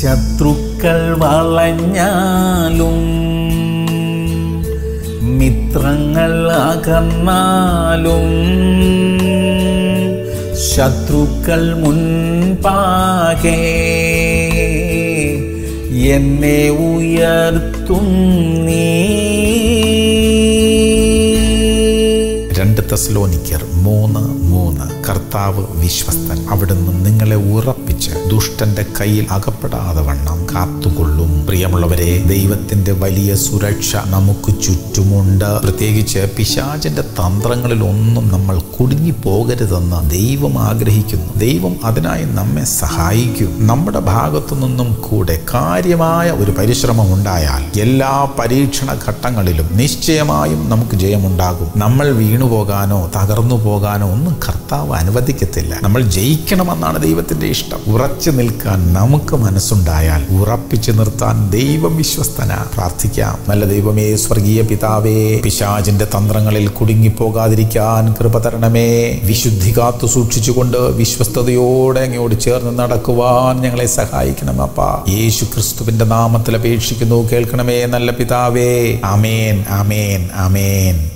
ശത്രുക്കൾ വളഞ്ഞാലും മിത്രങ്ങൾ അകന്നാലും ശത്രുക്കൾ മുൻപാകെ എന്നെ ഉയർത്തും നീ രണ്ട് തെസ്ലോനിക്കർ മൂന്ന് മൂന്ന് കർത്താവ് വിശ്വസ്തൻ അവിടുന്ന് നിങ്ങളെ ഉറപ്പിച്ച് ദുഷ്ടന്റെ കയ്യിൽ അകപ്പെടാതെ വണ്ണം കാത്തുകൊള്ളും പ്രിയമുള്ളവരെ ദൈവത്തിന്റെ വലിയ സുരക്ഷ നമുക്ക് ചുറ്റുമുണ്ട് പ്രത്യേകിച്ച് പിശാചിന്റെ തന്ത്രങ്ങളിൽ ഒന്നും നമ്മൾ കുടുങ്ങി പോകരുതെന്ന് ദൈവം ആഗ്രഹിക്കുന്നു ദൈവം അതിനായി നമ്മെ സഹായിക്കും നമ്മുടെ ഭാഗത്തു നിന്നും കൂടെ കാര്യമായ ഒരു പരിശ്രമം ഉണ്ടായാൽ എല്ലാ പരീക്ഷണ ഘട്ടങ്ങളിലും നിശ്ചയമായും നമുക്ക് ജയമുണ്ടാകും നമ്മൾ വീണുപോകാനോ തകർന്നു പോകാനോ ഒന്നും കർത്താവ് അനുവദിക്കത്തില്ല നമ്മൾ ജയിക്കണമെന്നാണ് ദൈവത്തിന്റെ ഇഷ്ടം ഉറച്ചു നിൽക്കാൻ നമുക്ക് മനസ്സുണ്ടായാൽ ഉറപ്പിച്ചു നിർത്താൻ ദൈവം വിശ്വസ്തന പ്രാർത്ഥിക്കാം നല്ല ദൈവമേ സ്വർഗീയ പിതാവേ പിശാചിന്റെ തന്ത്രങ്ങളിൽ കുടുങ്ങിപ്പോകാതിരിക്കാൻ കൃപ തരണമേ വിശുദ്ധി കാത്തു സൂക്ഷിച്ചുകൊണ്ട് വിശ്വസ്തയോടെ അങ്ങോട്ട് ചേർന്ന് നടക്കുവാൻ ഞങ്ങളെ സഹായിക്കണം അപ്പ യേശു ക്രിസ്തുവിന്റെ നാമത്തിൽ അപേക്ഷിക്കുന്നു കേൾക്കണമേ നല്ല പിതാവേ അമേൻ അമേൻ അമേൻ